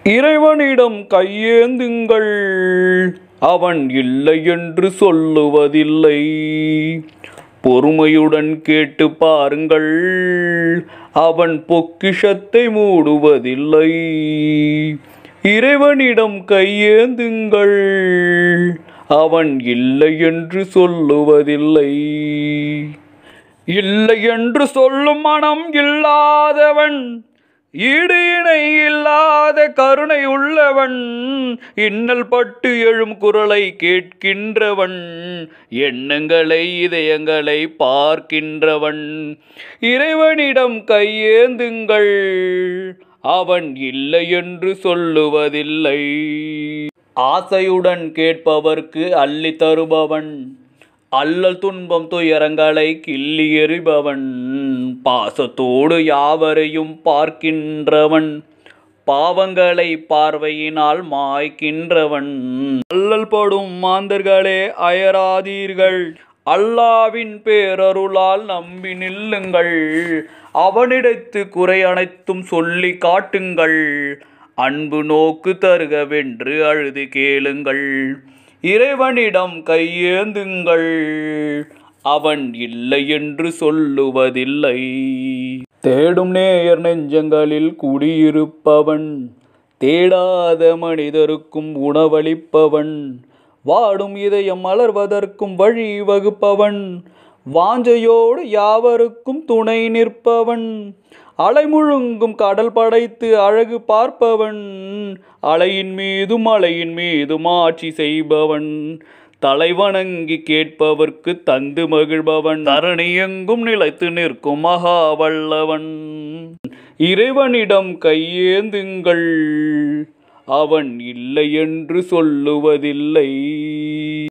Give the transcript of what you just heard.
இறைவனிடம் கையேந்துங்கள் அவன் இல்லை என்று சொல்லுவதில்லை பொறுமையுடன் கேட்டு பாருங்கள் அவன் பொக்கிஷத்தை மூடுவதில்லை இறைவனிடம் கையேந்துங்கள் அவன் இல்லை என்று சொல்லுவதில்லை இல்லை என்று சொல்லும் மனம் இல்லாதவன் ஈடு இணை இல்லாத கருணை உள்ளவன் இன்னல் பட்டு எழும் குரலை கேட்கின்றவன் எண்ணங்களை இதயங்களை பார்க்கின்றவன் இறைவனிடம் கையேந்துங்கள் அவன் இல்லை என்று சொல்லுவதில்லை ஆசையுடன் கேட்பவர்க்கு அள்ளி தருபவன் அல்லல் துன்பம் துயரங்களை கிள்ளி எறிபவன் பாசத்தோடு யாவரையும் பார்க்கின்றவன் பாவங்களை பார்வையினால் மாய்க்கின்றவன் அல்லல் படும் மாந்தர்களே அயராதீர்கள் அல்லாவின் பேரருளால் நம்பி நில்லுங்கள் அவனிடத்து குறை அனைத்தும் சொல்லி காட்டுங்கள் அன்பு நோக்கு தருகவென்று அழுது கேளுங்கள் இறைவனிடம் கையேந்துங்கள் அவன் இல்லை என்று சொல்லுவதில்லை தேடும் நேயர் நெஞ்சங்களில் குடியிருப்பவன் தேடாத மனிதருக்கும் உணவளிப்பவன் வாடும் இதயம் மலர்வதற்கும் வழி வகுப்பவன் வாஞ்சையோடு யாவருக்கும் துணை நிற்பவன் அலை முழுங்கும் கடல் படைத்து அழகு பார்ப்பவன் அலையின் மீதும் அலையின் மீதும் ஆட்சி செய்பவன் தலைவணங்கி கேட்பவர்க்கு தந்து மகிழ்பவன் தரணி எங்கும் நிலைத்து நிற்கும் மகாவல்லவன் இறைவனிடம் கையேந்துங்கள் அவன் இல்லை என்று சொல்லுவதில்லை